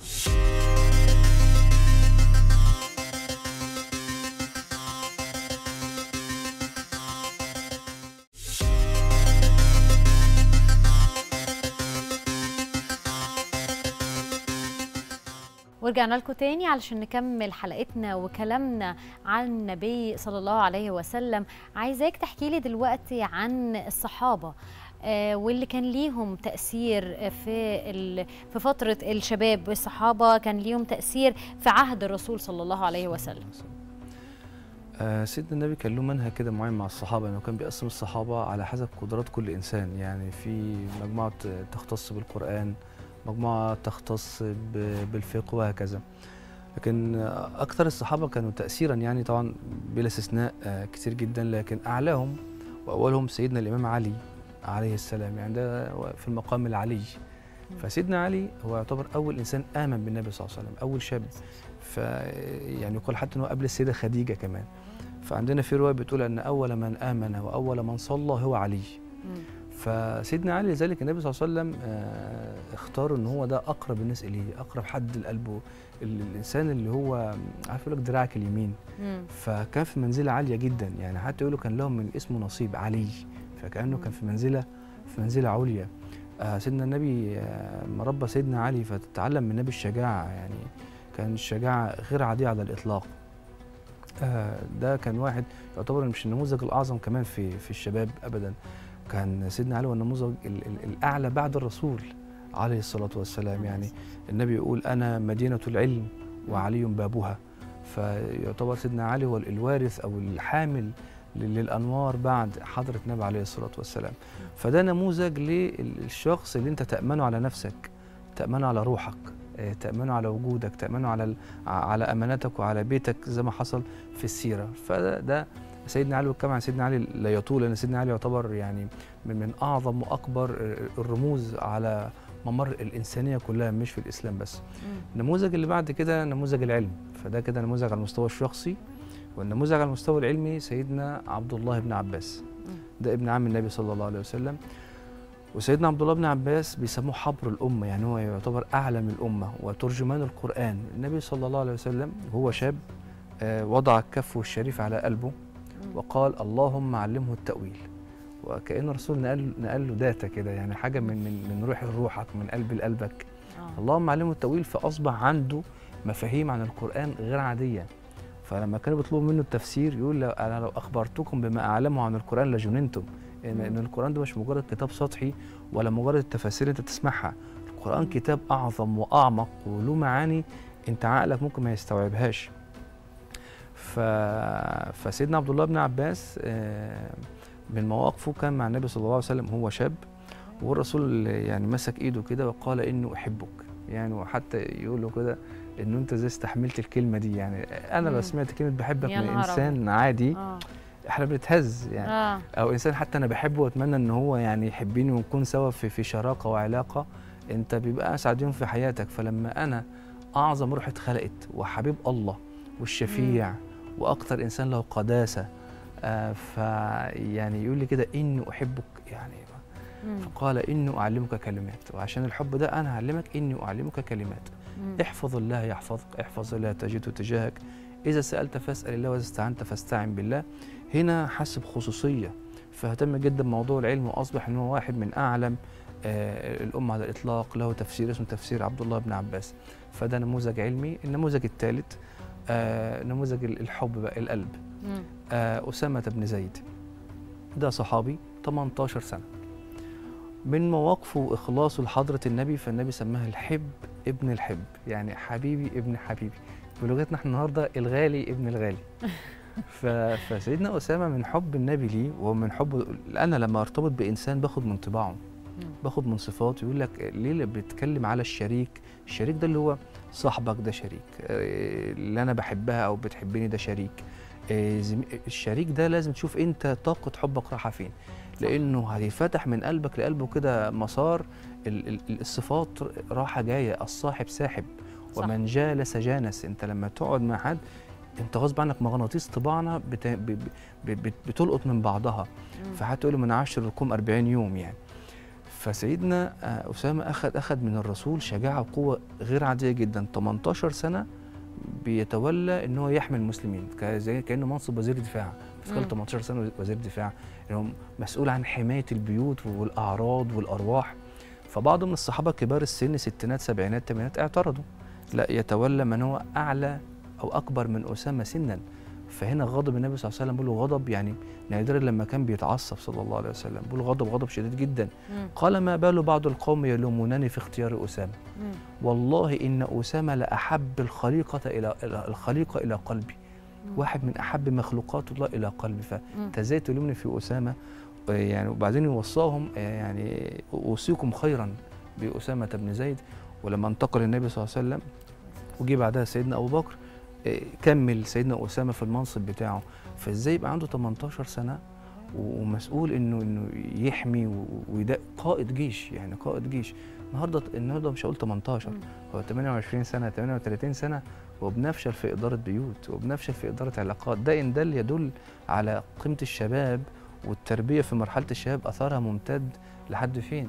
S1: ورجعنا لكم تاني علشان نكمل حلقتنا وكلامنا عن النبي صلى الله عليه وسلم عايزاك تحكي لي دلوقتي عن الصحابه آه، واللي كان ليهم تأثير في ال- في فترة الشباب والصحابة كان ليهم تأثير في عهد الرسول صلى الله عليه وسلم
S2: آه سيدنا النبي كان له منهج كده معين مع الصحابه انه كان بيقسم الصحابه على حسب قدرات كل انسان يعني في مجموعه تختص بالقران مجموعه تختص ب- بالفقه وهكذا لكن آه، اكثر الصحابه كانوا تاثيرا يعني طبعا بلا استثناء آه كتير جدا لكن اعلاهم واولهم سيدنا الامام علي عليه السلام يعني ده في المقام العلي فسيدنا علي هو يعتبر اول انسان امن بالنبي صلى الله عليه وسلم اول شاب ف يعني يقال حتى انه قبل السيده خديجه كمان فعندنا في روايه بتقول ان اول من امن واول من صلى هو علي
S1: مم.
S2: فسيدنا علي لذلك النبي صلى الله عليه وسلم آه، اختار ان هو ده اقرب الناس اليه اقرب حد لقلبه ال- الانسان اللي هو عارف يقول لك دراعك اليمين
S1: مم.
S2: فكان في منزله عاليه جدا يعني حتى يقولوا كان لهم من اسمه نصيب علي فكانه كان في منزله في منزله عليا آه سيدنا النبي آه، لما ربى سيدنا علي فتتعلم من النبي الشجاعه يعني كان الشجاعه غير عاديه على الاطلاق آه ده كان واحد يعتبر مش النموذج الاعظم كمان في في الشباب ابدا كان سيدنا علي هو النموذج ال- ال- الاعلى بعد الرسول عليه الصلاه والسلام يعني النبي يقول انا مدينه العلم وعلي بابها فيعتبر سيدنا علي هو الوارث او الحامل لل- للانوار بعد حضره النبي عليه الصلاه والسلام فده نموذج للشخص اللي انت تامنه على نفسك تامنه على روحك آه، تامنه على وجودك تامنه على ال- ع- على امانتك وعلى بيتك زي ما حصل في السيره فده ده سيدنا علي والكلام عن سيدنا علي لا يطول لان سيدنا علي يعتبر يعني من, من اعظم واكبر الرموز على ممر الانسانيه كلها مش في الاسلام بس
S1: مم.
S2: النموذج اللي بعد كده نموذج العلم فده كده نموذج على المستوى الشخصي والنموذج على المستوى العلمي سيدنا عبد الله بن عباس
S1: مم.
S2: ده ابن عم النبي صلى الله عليه وسلم وسيدنا عبد الله بن عباس بيسموه حبر الأمة يعني هو يعتبر أعلم الأمة وترجمان القرآن النبي صلى الله عليه وسلم وهو شاب آه، وضع كفه الشريف على قلبه
S1: مم.
S2: وقال اللهم علمه التأويل وكأن الرسول نقل نقل له داتا كده يعني حاجة من من من روح لروحك من قلب لقلبك
S1: آه.
S2: اللهم علمه التأويل فأصبح عنده مفاهيم عن القرآن غير عادية فلما كانوا بيطلبوا منه التفسير يقول لو أنا لو أخبرتكم بما أعلمه عن القرآن لجننتم إن,
S1: مم.
S2: إن القرآن ده مش مجرد كتاب سطحي ولا مجرد التفاسير أنت تسمعها القرآن
S1: مم.
S2: كتاب أعظم وأعمق وله معاني أنت عقلك ممكن ما يستوعبهاش ف... فسيدنا عبد الله بن عباس آه، من مواقفه كان مع النبي صلى الله عليه وسلم هو شاب والرسول يعني مسك ايده كده وقال انه احبك يعني وحتى يقول له كده انه انت ازاي استحملت الكلمه دي يعني انا
S1: مم.
S2: لو سمعت كلمه بحبك
S1: يا
S2: من
S1: نهار
S2: انسان عادي
S1: اه
S2: احنا بنتهز يعني
S1: اه
S2: او انسان حتى انا بحبه واتمنى ان هو يعني يحبني ونكون سوا في في شراكه وعلاقه انت بيبقى اسعد يوم في حياتك فلما انا اعظم روح اتخلقت وحبيب الله والشفيع واكثر انسان له قداسه آه فيعني يقول لي كده اني احبك يعني
S1: مم.
S2: فقال اني اعلمك كلمات وعشان الحب ده انا اعلمك اني اعلمك كلمات
S1: مم.
S2: احفظ الله يحفظك احفظ الله تجده تجاهك اذا سالت فاسال الله واذا استعنت فاستعن بالله هنا حس بخصوصيه فاهتم جدا بموضوع العلم واصبح ان هو واحد من اعلم آه، الامه على الاطلاق له تفسير اسمه تفسير عبد الله بن عباس فده نموذج علمي النموذج الثالث آه نموذج ال- الحب بقى القلب
S1: مم.
S2: آه أسامة بن زيد ده صحابي 18 سنة من مواقفه وإخلاصه لحضرة النبي فالنبي سماها الحب ابن الحب يعني حبيبي ابن حبيبي بلغتنا احنا النهارده الغالي ابن الغالي ف... فسيدنا أسامة من حب النبي ليه ومن حب أنا لما أرتبط بإنسان باخد من طباعه
S1: مم.
S2: باخد من صفاته يقول لك ليه اللي بيتكلم على الشريك الشريك ده اللي هو صاحبك ده شريك آه، اللي انا بحبها او بتحبني ده شريك آه، زم- الشريك ده لازم تشوف انت طاقه حبك رايحه فين لانه هيفتح من قلبك لقلبه كده مسار ال- ال- الصفات رايحه جايه الصاحب ساحب
S1: صح.
S2: ومن جالس جانس انت لما تقعد مع حد انت غصب عنك مغناطيس طباعنا بت... ب... ب... ب... بتلقط من بعضها
S1: مم.
S2: فهتقول من عشر لكم 40 يوم يعني فسيدنا آه، أسامة أخذ أخذ من الرسول شجاعة وقوة غير عادية جدا 18 سنة بيتولى ان هو يحمي المسلمين ك- زي كانه منصب وزير دفاع بس
S1: مم.
S2: كان 18 سنه وزير دفاع يعني هو مسؤول عن حمايه البيوت والاعراض والارواح فبعض من الصحابه كبار السن ستينات سبعينات ثمانينات اعترضوا لا يتولى من هو اعلى او اكبر من اسامه سنا فهنا غضب النبي صلى الله عليه وسلم بيقول له غضب يعني نادرا لما كان بيتعصب صلى الله عليه وسلم بيقول غضب غضب شديد جدا
S1: مم.
S2: قال ما بال بعض القوم يلومونني في اختيار اسامه
S1: مم.
S2: والله ان اسامه لاحب الخليقه الى إلى- الخليقه الى قلبي
S1: مم.
S2: واحد من احب مخلوقات الله الى قلبي
S1: مم.
S2: فانت ازاي تلومني في اسامه آه، يعني وبعدين يوصاهم آه، يعني اوصيكم خيرا باسامه بن زيد ولما انتقل النبي صلى الله عليه وسلم وجي بعدها سيدنا ابو بكر آه، كمل سيدنا اسامه في المنصب بتاعه فازاي يبقى عنده 18 سنه ومسؤول انه انه يحمي و- ويدا قائد جيش يعني قائد جيش النهارده النهارده مش هقول 18
S1: مم.
S2: هو 28 سنه 38 سنه وبنفشل في اداره بيوت وبنفشل في اداره علاقات ده ان دل يدل على قيمه الشباب والتربيه في مرحله الشباب اثرها ممتد لحد فين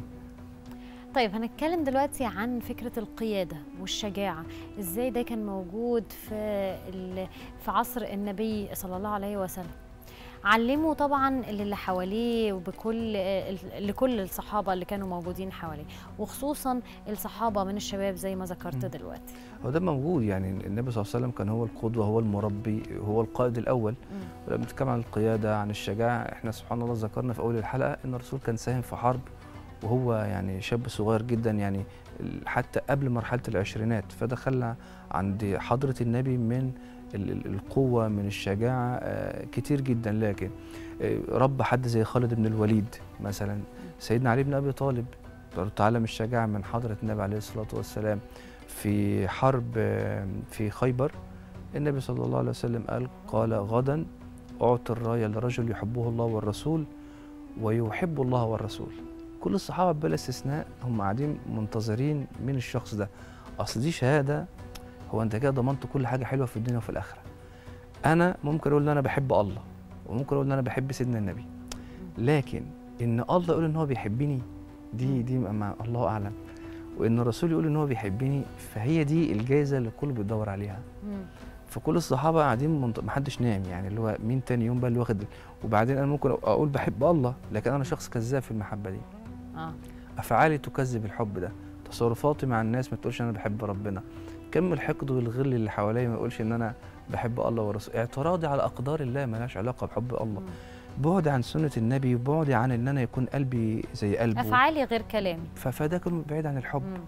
S1: طيب هنتكلم دلوقتي عن فكرة القيادة والشجاعة ازاي ده كان موجود في ال- في عصر النبي صلى الله عليه وسلم علموا طبعا اللي حواليه وبكل ال- لكل الصحابة اللي كانوا موجودين حواليه وخصوصا الصحابة من الشباب زي ما ذكرت
S2: مم.
S1: دلوقتي
S2: هو ده موجود يعني النبي صلى الله عليه وسلم كان هو القدوه هو المربي هو القائد الاول
S1: مم.
S2: ولما بنتكلم عن القياده عن الشجاعه احنا سبحان الله ذكرنا في اول الحلقه ان الرسول كان ساهم في حرب وهو يعني شاب صغير جدا يعني ال- حتى قبل مرحله العشرينات فده خلى عند حضره النبي من ال- ال- القوه من الشجاعه آه، كتير جدا لكن آه، رب حد زي خالد بن الوليد مثلا سيدنا علي بن ابي طالب برضه تعلم الشجاعه من حضره النبي عليه الصلاه والسلام في حرب آه، في خيبر النبي صلى الله عليه وسلم قال قال غدا أعطي الراية لرجل يحبه الله والرسول ويحب الله والرسول كل الصحابة بلا استثناء هم قاعدين منتظرين من الشخص ده أصل دي شهادة هو أنت كده ضمنت كل حاجة حلوة في الدنيا وفي الآخرة أنا ممكن أقول إن أنا بحب الله وممكن أقول إن أنا بحب سيدنا النبي لكن إن الله يقول إن هو بيحبني دي دي مع الله أعلم وإن الرسول يقول إن هو بيحبني فهي دي الجائزة اللي الكل بيدور عليها
S1: مم.
S2: فكل الصحابه قاعدين منط... محدش نام يعني اللي هو مين تاني يوم بقى اللي واخد وبعدين انا ممكن اقول بحب الله لكن انا شخص كذاب في المحبه دي
S1: اه
S2: افعالي تكذب الحب ده تصرفاتي مع الناس ما تقولش انا بحب ربنا كم الحقد والغل اللي حواليا ما يقولش ان انا بحب الله ورسوله اعتراضي على اقدار الله ملهاش علاقه بحب الله
S1: مم.
S2: بعدي عن سنه النبي وبعدي عن ان انا يكون قلبي زي قلبه
S1: افعالي غير كلامي
S2: ف- فده كله بعيد عن الحب
S1: مم.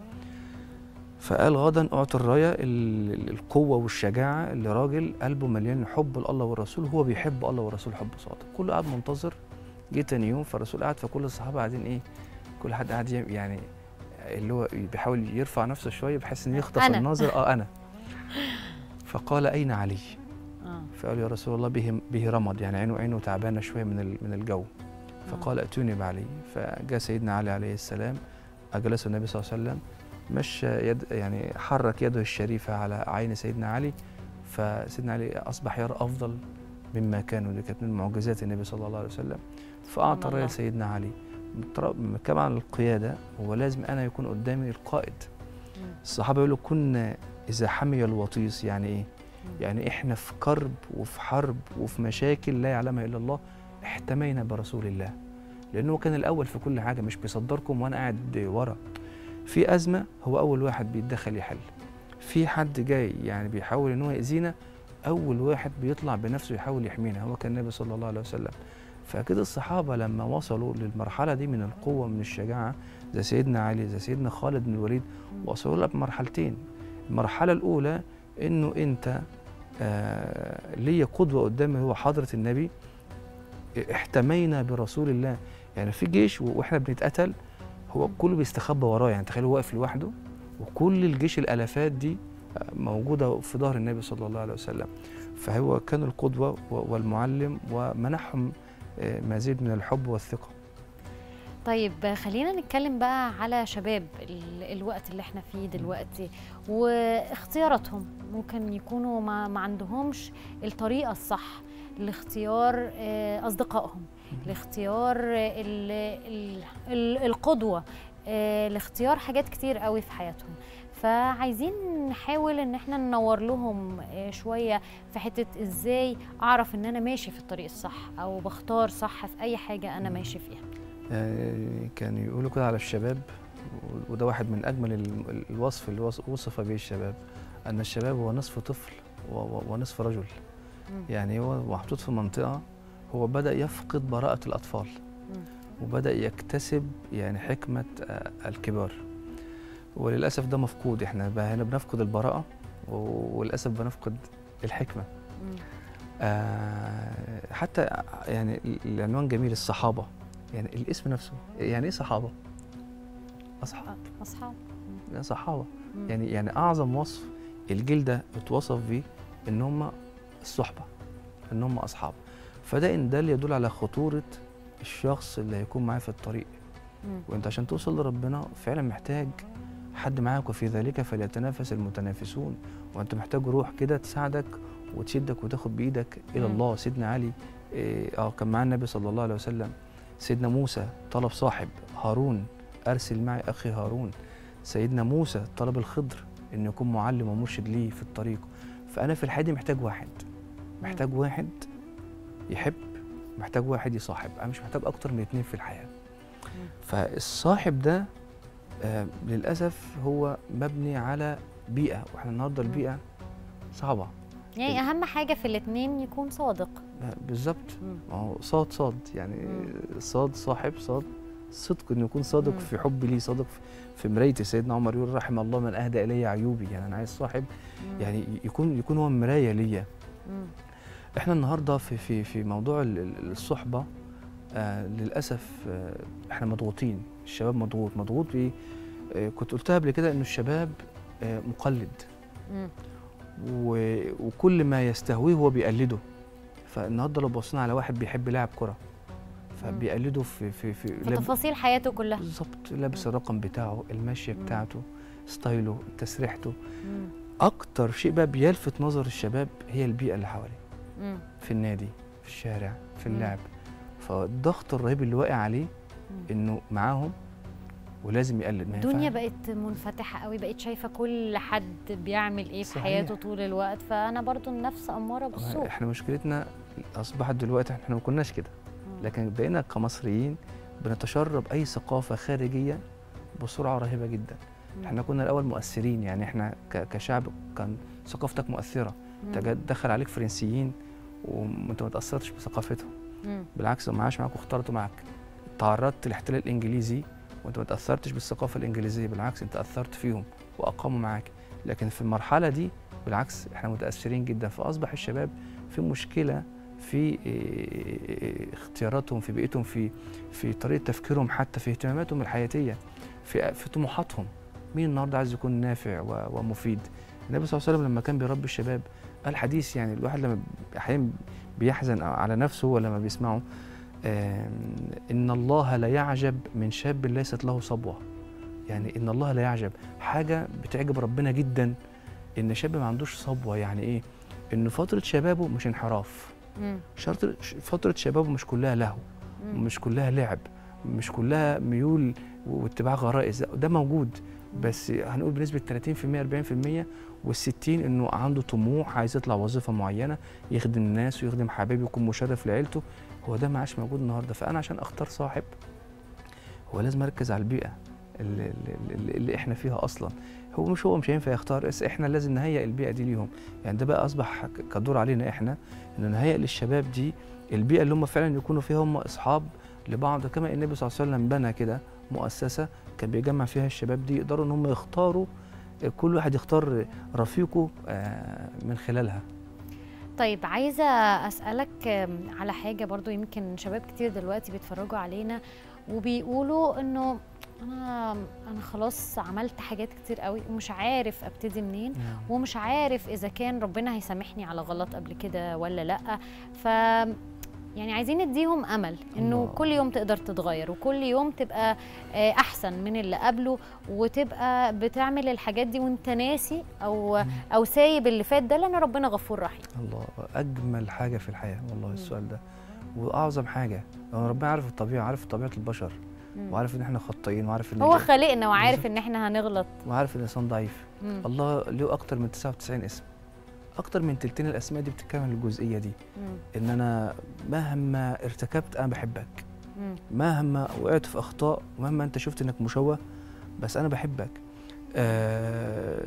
S2: فقال غدا اعطي الرايه ال- ال- القوه والشجاعه لراجل قلبه مليان حب لله والرسول هو بيحب الله والرسول حب صادق كله قاعد منتظر جه تاني يوم فالرسول قاعد فكل الصحابه قاعدين ايه كل حد قاعد يعمل- يعني اللي هو بيحاول يرفع نفسه شويه بحيث انه يخطف
S1: أنا.
S2: النظر اه انا فقال اين علي
S1: اه
S2: فقال يا رسول الله به به رمض يعني عينه عينه تعبانه شويه من ال- من الجو فقال ائتوني بعلي فجاء سيدنا علي عليه السلام اجلسه النبي صلى الله عليه وسلم مشى يد يعني حرك يده الشريفه على عين سيدنا علي فسيدنا علي اصبح يرى افضل مما كان ودي كانت من معجزات النبي صلى الله عليه وسلم فاعطى
S1: سبحان
S2: رايه
S1: الله.
S2: سيدنا علي طر- كما عن القياده هو لازم انا يكون قدامي القائد
S1: مم.
S2: الصحابه يقولوا كنا اذا حمي الوطيس يعني ايه يعني احنا في كرب وفي حرب وفي مشاكل لا يعلمها الا الله احتمينا برسول الله لانه هو كان الاول في كل حاجه مش بيصدركم وانا قاعد ورا في ازمه هو اول واحد بيتدخل يحل في حد جاي يعني بيحاول ان هو ياذينا اول واحد بيطلع بنفسه يحاول يحمينا هو كان النبي صلى الله عليه وسلم فاكيد الصحابه لما وصلوا للمرحله دي من القوه من الشجاعه زي سيدنا علي زي سيدنا خالد بن الوليد وصلوا لها بمرحلتين المرحله الاولى انه انت آه ليا قدوه قدامي هو حضره النبي احتمينا برسول الله يعني في جيش واحنا بنتقتل هو كله بيستخبى وراه يعني تخيل هو واقف لوحده وكل الجيش الالافات دي موجوده في ظهر النبي صلى الله عليه وسلم فهو كان القدوه والمعلم ومنحهم مزيد من الحب والثقه
S1: طيب خلينا نتكلم بقى على شباب الوقت اللي احنا فيه دلوقتي واختياراتهم ممكن يكونوا ما, ما عندهمش الطريقه الصح لاختيار اصدقائهم لاختيار ال ال ال القدوه لاختيار حاجات كتير قوي في حياتهم فعايزين نحاول ان احنا ننور لهم شويه في حته ازاي اعرف ان انا ماشي في الطريق الصح او بختار صح في اي حاجه انا ماشي فيها
S2: يعني كانوا يقولوا كده على الشباب وده واحد من اجمل الوصف اللي وصف به الشباب ان الشباب هو نصف طفل ونصف رجل يعني هو محطوط في منطقه هو بدا يفقد براءه الاطفال وبدا يكتسب يعني حكمه الكبار وللاسف ده مفقود احنا بقى هنا بنفقد البراءه وللاسف بنفقد الحكمه آه حتى يعني العنوان جميل الصحابه يعني الاسم نفسه يعني ايه صحابه اصحاب
S1: اصحاب
S2: صحابه يعني يعني اعظم وصف الجيل ده اتوصف بيه ان هم الصحبه ان هم اصحاب فده ان دل يدل على خطوره الشخص اللي هيكون معاه في الطريق
S1: مم.
S2: وانت عشان توصل لربنا فعلا محتاج حد معاك وفي ذلك فليتنافس المتنافسون وانت محتاج روح كده تساعدك وتشدك وتاخد بايدك الى
S1: مم.
S2: الله سيدنا علي إيه، اه كان معاه النبي صلى الله عليه وسلم سيدنا موسى طلب صاحب هارون ارسل معي اخي هارون سيدنا موسى طلب الخضر انه يكون معلم ومرشد ليه في الطريق فانا في الحياه دي محتاج واحد محتاج واحد يحب محتاج واحد يصاحب انا مش محتاج اكتر من اتنين في الحياه فالصاحب ده آه للاسف هو مبني على بيئه واحنا النهارده
S1: مم.
S2: البيئه صعبه
S1: يعني اهم حاجه في الاثنين يكون صادق
S2: آه، بالظبط
S1: مم.
S2: ما هو صاد صاد يعني
S1: مم.
S2: صاد صاحب صاد صدق انه يكون صادق
S1: مم.
S2: في حب لي صادق في- في مرايتي سيدنا عمر يقول رحم الله من اهدى الي عيوبي يعني انا عايز صاحب
S1: مم.
S2: يعني يكون يكون هو مرايه ليا
S1: مم.
S2: احنا النهارده في في في موضوع ال- ال- الصحبه آه للاسف آه احنا مضغوطين الشباب مضغوط مضغوط بايه آه كنت قلتها قبل كده انه الشباب آه مقلد
S1: مم.
S2: و- وكل ما يستهويه هو بيقلده فالنهارده لو بصينا على واحد بيحب لاعب كره فبيقلده في في في
S1: في
S2: لاب-
S1: تفاصيل حياته كلها
S2: بالظبط لابس
S1: مم.
S2: الرقم بتاعه المشيه
S1: مم.
S2: بتاعته ستايله تسريحته
S1: مم.
S2: اكتر شيء بقى بيلفت نظر الشباب هي البيئه اللي حواليه
S1: مم.
S2: في النادي في الشارع في
S1: مم.
S2: اللعب فالضغط الرهيب اللي واقع عليه
S1: مم.
S2: انه معاهم ولازم يقلد ما
S1: الدنيا
S2: ينفعش.
S1: بقت منفتحة قوي بقيت شايفة كل حد بيعمل ايه في
S2: صحيح.
S1: حياته طول الوقت فأنا برضو النفس أمارة بالسوء
S2: احنا مشكلتنا اصبحت دلوقتي احنا ما كناش كده
S1: مم.
S2: لكن بقينا كمصريين بنتشرب اي ثقافه خارجيه بسرعه رهيبه جدا
S1: مم.
S2: احنا كنا الاول مؤثرين يعني احنا ك- كشعب كان ثقافتك مؤثره
S1: مم.
S2: انت جا- دخل عليك فرنسيين وانت ما تاثرتش بثقافتهم
S1: مم.
S2: بالعكس هم عاشوا معاك واختلطوا معاك تعرضت للاحتلال الانجليزي وانت ما تاثرتش بالثقافه الانجليزيه بالعكس انت اثرت فيهم واقاموا معاك لكن في المرحله دي بالعكس احنا متاثرين جدا فاصبح الشباب في مشكله في إيه، اختياراتهم في بيئتهم في في طريقه تفكيرهم حتى في اهتماماتهم الحياتيه في في طموحاتهم مين النهارده عايز يكون نافع و- ومفيد النبي صلى الله عليه وسلم لما كان بيربي الشباب قال حديث يعني الواحد لما احيانا بيحزن على نفسه ولا ما بيسمعه آم، ان الله لا يعجب من شاب ليست له صبوه يعني ان الله لا يعجب حاجه بتعجب ربنا جدا ان شاب ما عندوش صبوه يعني ايه ان فتره شبابه مش انحراف
S1: مم.
S2: شرط فتره شبابه مش كلها لهو
S1: مم.
S2: مش كلها لعب مش كلها ميول واتباع غرائز ده موجود بس هنقول بنسبه 30% 40% وال60 انه عنده طموح عايز يطلع وظيفه معينه يخدم الناس ويخدم حبايبه يكون مشرف لعيلته هو ده ما عادش موجود النهارده فانا عشان اختار صاحب هو لازم اركز على البيئه اللي, اللي, اللي احنا فيها اصلا هو مش هو مش هينفع يختار بس احنا لازم نهيئ البيئه دي ليهم يعني ده بقى اصبح ك- كدور علينا احنا ان نهيئ للشباب دي البيئه اللي هم فعلا يكونوا فيها هم اصحاب لبعض كما النبي صلى الله عليه وسلم بنى كده مؤسسه كان بيجمع فيها الشباب دي يقدروا ان هم يختاروا كل واحد يختار رفيقه آه، من خلالها
S1: طيب عايزة أسألك آم، على حاجة برضو يمكن شباب كتير دلوقتي بيتفرجوا علينا وبيقولوا إنه أنا أنا خلاص عملت حاجات كتير قوي ومش عارف أبتدي منين ومش عارف إذا كان ربنا هيسامحني على غلط قبل كده ولا لأ ف يعني عايزين نديهم امل انه
S2: الله.
S1: كل يوم تقدر تتغير وكل يوم تبقى آه، احسن من اللي قبله وتبقى بتعمل الحاجات دي وانت ناسي او او سايب اللي فات ده لان ربنا غفور رحيم
S2: الله اجمل حاجه في الحياه والله السؤال ده واعظم حاجه يعني ربنا عارف الطبيعه عارف طبيعه البشر
S1: مم.
S2: وعارف ان احنا خطائين وعارف ان
S1: هو
S2: ال-
S1: خالقنا وعارف
S2: بالظبط.
S1: ان احنا هنغلط
S2: وعارف ان الانسان ضعيف
S1: مم.
S2: الله له اكتر من 99 اسم اكتر من تلتين الاسماء دي بتتكلم عن الجزئيه دي
S1: مم.
S2: ان انا مهما ارتكبت انا بحبك
S1: مم.
S2: مهما وقعت في اخطاء ومهما انت شفت انك مشوه بس انا بحبك آه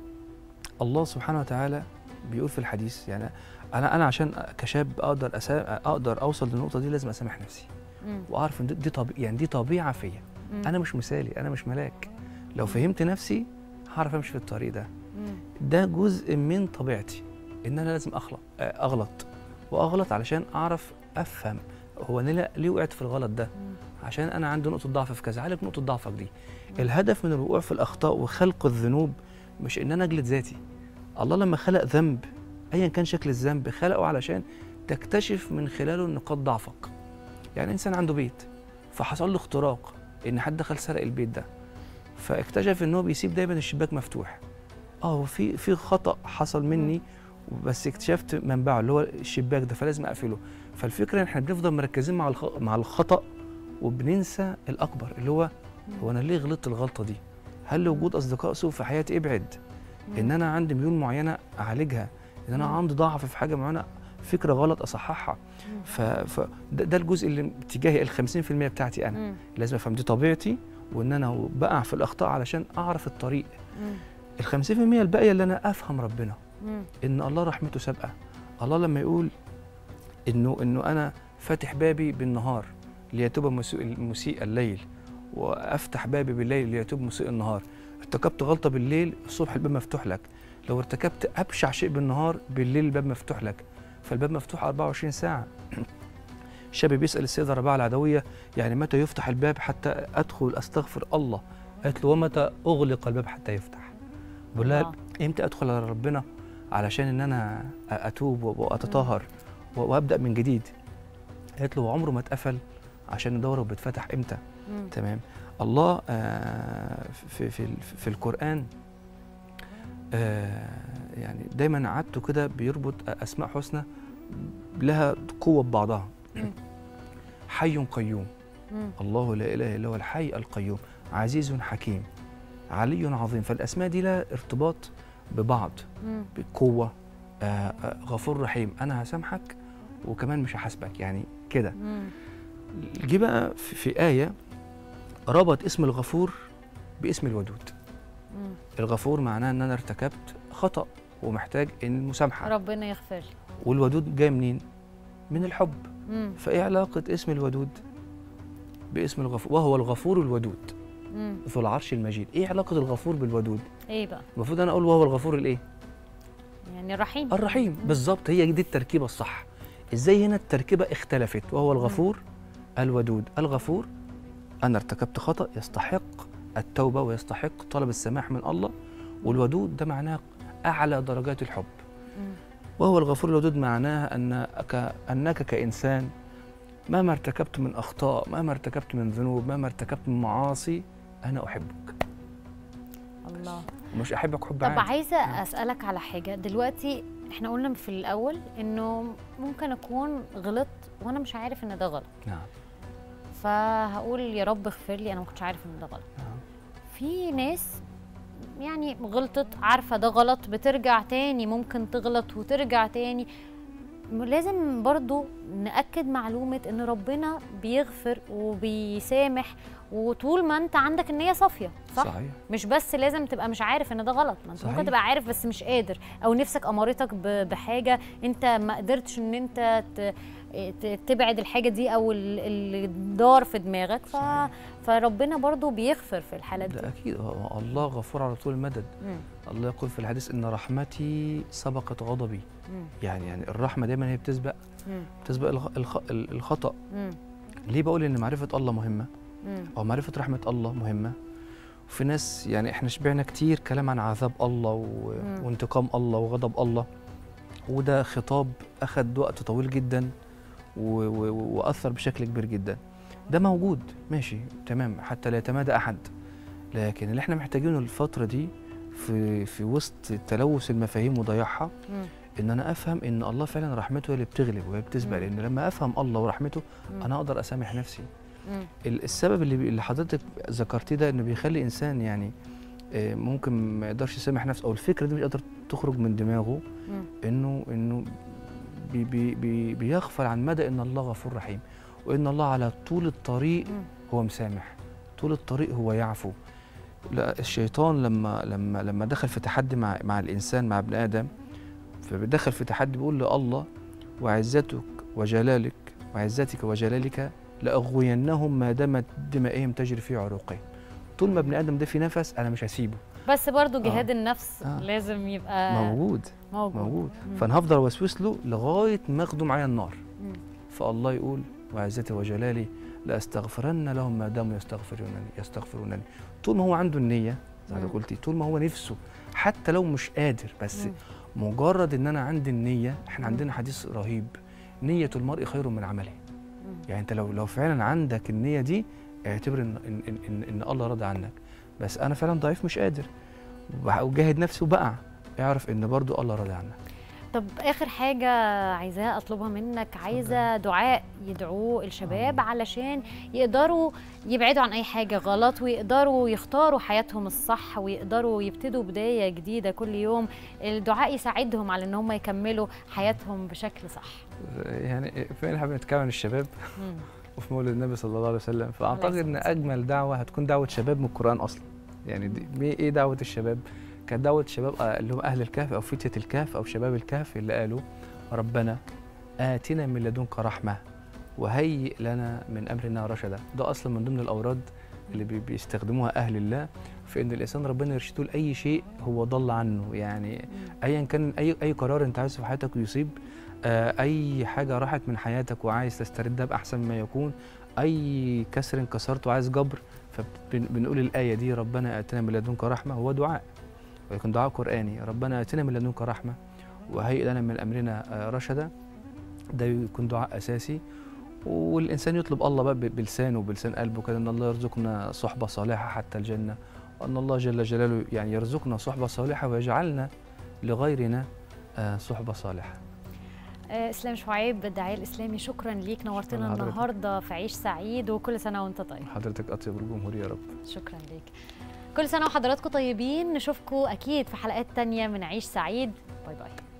S2: الله سبحانه وتعالى بيقول في الحديث يعني انا انا عشان كشاب اقدر أسا... اقدر اوصل للنقطه دي لازم اسامح نفسي
S1: مم.
S2: واعرف ان دي- دي طبيعه يعني دي طبيعه فيا
S1: مم.
S2: انا مش مثالي انا مش ملاك لو فهمت نفسي هعرف امشي في الطريق ده
S1: مم.
S2: ده جزء من طبيعتي ان انا لازم اخلط آه، اغلط واغلط علشان اعرف افهم هو انا ليه- ليه وقعت في الغلط ده
S1: مم.
S2: عشان انا عندي نقطه ضعف في كذا عالج نقطه ضعفك دي الهدف من الوقوع في الاخطاء وخلق الذنوب مش ان انا اجلد ذاتي الله لما خلق ذنب ايا كان شكل الذنب خلقه علشان تكتشف من خلاله نقاط ضعفك يعني انسان عنده بيت فحصل له اختراق ان حد دخل سرق البيت ده فاكتشف ان هو بيسيب دايما الشباك مفتوح اه هو في في خطا حصل مني بس اكتشفت منبعه اللي هو الشباك ده فلازم اقفله فالفكره ان احنا بنفضل مركزين مع الخ... مع الخطا وبننسى الاكبر اللي هو هو انا ليه غلطت الغلطه دي هل وجود اصدقاء سوء في حياتي ابعد ان انا عندي ميول معينه اعالجها ان انا
S1: مم.
S2: عندي ضعف في حاجه معينه فكره غلط اصححها
S1: مم.
S2: ف... ف... ده, ده الجزء اللي اتجاهي ال 50% بتاعتي انا
S1: مم.
S2: لازم افهم دي طبيعتي وان انا بقع في الاخطاء علشان اعرف الطريق
S1: مم.
S2: ال 50% الباقيه اللي انا افهم ربنا
S1: مم.
S2: ان الله رحمته سابقه الله لما يقول انه انه انا فاتح بابي بالنهار ليتوب مسيء المسيء الليل وافتح بابي بالليل ليتوب مسيء النهار ارتكبت غلطه بالليل الصبح الباب مفتوح لك لو ارتكبت ابشع شيء بالنهار بالليل الباب مفتوح لك فالباب مفتوح 24 ساعه شاب بيسال السيده رباعه العدويه يعني متى يفتح الباب حتى ادخل استغفر الله قالت له ومتى اغلق الباب حتى يفتح بقول لها
S1: الله.
S2: امتى ادخل على ربنا علشان ان انا اتوب واتطهر و- وابدا من جديد قالت له عمره ما اتقفل عشان الدوره بتفتح امتى
S1: مم.
S2: تمام الله آه، في في في القران آه، يعني دايما عادته كده بيربط اسماء حسنى لها قوه ببعضها
S1: مم.
S2: حي قيوم
S1: مم.
S2: الله لا اله الا هو الحي القيوم عزيز حكيم علي عظيم فالاسماء دي لها ارتباط ببعض
S1: مم.
S2: بقوه آه، آه، غفور رحيم انا هسامحك وكمان مش هحاسبك يعني كده
S1: مم.
S2: جه بقى في, في ايه ربط اسم الغفور باسم الودود
S1: مم.
S2: الغفور معناه ان انا ارتكبت خطا ومحتاج ان المسامحه
S1: ربنا يغفر لي
S2: والودود جاي منين من الحب
S1: مم.
S2: فايه علاقه اسم الودود باسم الغفور وهو الغفور الودود
S1: مم.
S2: ذو العرش المجيد ايه علاقه الغفور بالودود
S1: ايه بقى
S2: المفروض انا اقول وهو الغفور الايه
S1: يعني رحيم
S2: الرحيم بالظبط هي دي التركيبه الصح ازاي هنا التركيبه اختلفت وهو الغفور الودود الغفور انا ارتكبت خطا يستحق التوبه ويستحق طلب السماح من الله والودود ده معناه اعلى درجات الحب
S1: مم.
S2: وهو الغفور الودود معناه انك انك كانسان مهما ارتكبت من اخطاء مهما ارتكبت من ذنوب مهما ارتكبت من معاصي انا احبك
S1: الله
S2: مش احبك حب
S1: طب
S2: عام
S1: عايزه اسالك على حاجه دلوقتي احنا قلنا في الاول انه ممكن اكون غلطت وانا مش عارف ان ده غلط
S2: نعم
S1: فهقول يا رب اغفر لي انا ما كنتش عارف ان ده غلط
S2: نعم
S1: في ناس يعني غلطت عارفه ده غلط بترجع تاني ممكن تغلط وترجع تاني لازم برضو نأكد معلومة ان ربنا بيغفر وبيسامح وطول ما انت عندك النية صافية صح؟
S2: صحيح
S1: مش بس لازم تبقى مش عارف ان ده غلط ما انت
S2: صحيح.
S1: ممكن تبقى عارف بس مش قادر او نفسك امرتك ب- بحاجة انت ما قدرتش ان انت ت- ت- تبعد الحاجة دي او ال- اللي دار في دماغك ف...
S2: صحيح.
S1: فربنا برضو بيغفر في الحالات دي
S2: ده اكيد هو الله غفور على طول المدد
S1: مم.
S2: الله يقول في الحديث ان رحمتي سبقت غضبي
S1: مم.
S2: يعني يعني الرحمه دايما هي بتسبق
S1: مم.
S2: بتسبق الخ- الخ- الخطا
S1: مم.
S2: ليه بقول ان معرفه الله مهمه
S1: مم.
S2: او معرفه رحمه الله مهمه وفي ناس يعني احنا شبعنا كتير كلام عن عذاب الله و...
S1: مم.
S2: وانتقام الله وغضب الله وده خطاب اخذ وقت طويل جدا و... و... واثر بشكل كبير جدا ده موجود ماشي تمام حتى لا يتمادى احد لكن اللي احنا محتاجينه الفتره دي في في وسط تلوث المفاهيم وضياعها
S1: مم.
S2: ان انا افهم ان الله فعلا رحمته هي اللي بتغلب وهي بتسبق
S1: مم.
S2: لان لما افهم الله ورحمته
S1: مم.
S2: انا اقدر اسامح نفسي
S1: مم.
S2: ال- السبب اللي بي- اللي حضرتك ذكرتيه ده انه بيخلي انسان يعني آه، ممكن ما يقدرش يسامح نفسه او الفكره دي مش قادر تخرج من دماغه
S1: مم.
S2: انه انه بي بي بي بيغفل عن مدى ان الله غفور رحيم وان الله على طول الطريق
S1: مم.
S2: هو مسامح طول الطريق هو يعفو لا الشيطان لما لما لما دخل في تحدي مع مع الانسان مع ابن ادم فدخل في تحدي بيقول لله وعزتك وجلالك وعزتك وجلالك لاغوينهم ما دامت دمائهم تجري في عروقهم طول ما ابن ادم ده في نفس انا مش هسيبه
S1: بس برضو جهاد النفس
S2: آه.
S1: لازم يبقى
S2: موجود
S1: موجود,
S2: موجود
S1: مم.
S2: فانا هفضل اوسوس له لغايه ما اخده معايا النار
S1: مم.
S2: فالله يقول وعزتي وجلالي لاستغفرن لهم ما داموا يستغفرونني يستغفرونني طول ما هو عنده النية زي ما
S1: مم.
S2: قلتي طول ما هو نفسه حتى لو مش قادر بس
S1: مم.
S2: مجرد ان انا عندي النية احنا
S1: مم.
S2: عندنا حديث رهيب نية المرء خير من عمله
S1: مم.
S2: يعني انت لو لو فعلا عندك النية دي اعتبر ان ان ان, إن, إن الله راضي عنك بس انا فعلا ضعيف مش قادر وبح- وجاهد نفسي وبقع اعرف ان برضو الله راضي عنك
S1: طب اخر حاجه عايزاها اطلبها منك عايزه دعاء يدعوه الشباب
S2: آه.
S1: علشان يقدروا يبعدوا عن اي حاجه غلط ويقدروا يختاروا حياتهم الصح ويقدروا يبتدوا بدايه جديده كل يوم الدعاء يساعدهم على ان هم يكملوا حياتهم بشكل صح
S2: يعني فين حابب نتكلم عن الشباب
S1: مم.
S2: وفي مولد النبي صلى الله عليه وسلم فاعتقد
S1: عليه
S2: ان
S1: الصلاة
S2: اجمل دعوه هتكون دعوه شباب من القران اصلا يعني دي مي- ايه دعوه الشباب كانت دعوه الشباب آه، اللي هم اهل الكهف او فتيه الكهف او شباب الكهف اللي قالوا ربنا اتنا من لدنك رحمه وهيئ لنا من امرنا رشدا ده اصلا من ضمن الاوراد اللي بي- بيستخدموها اهل الله في ان الانسان ربنا يرشده لاي شيء هو ضل عنه يعني ايا كان اي اي قرار انت عايزه في حياتك يصيب آه، اي حاجه راحت من حياتك وعايز تستردها باحسن ما يكون اي كسر انكسرته وعايز جبر فبنقول الايه دي ربنا اتنا من لدنك رحمه هو دعاء ولكن دعاء قراني ربنا اتنا من لدنك رحمه وهيئ لنا من امرنا آه، رشدا ده يكون دعاء اساسي والانسان يطلب الله بقى ب- بلسانه وبلسان قلبه كده ان الله يرزقنا صحبه صالحه حتى الجنه وان الله جل جلاله يعني يرزقنا صحبه صالحه ويجعلنا لغيرنا آه، صحبه صالحه
S1: آه، اسلام شعيب الداعيه الاسلامي شكرا ليك نورتنا
S2: شكراً لحضرتك.
S1: النهارده في عيش سعيد وكل سنه وانت طيب
S2: حضرتك اطيب الجمهور يا رب
S1: شكرا ليك كل سنه وحضراتكم طيبين نشوفكم اكيد في حلقات تانية من عيش سعيد باي باي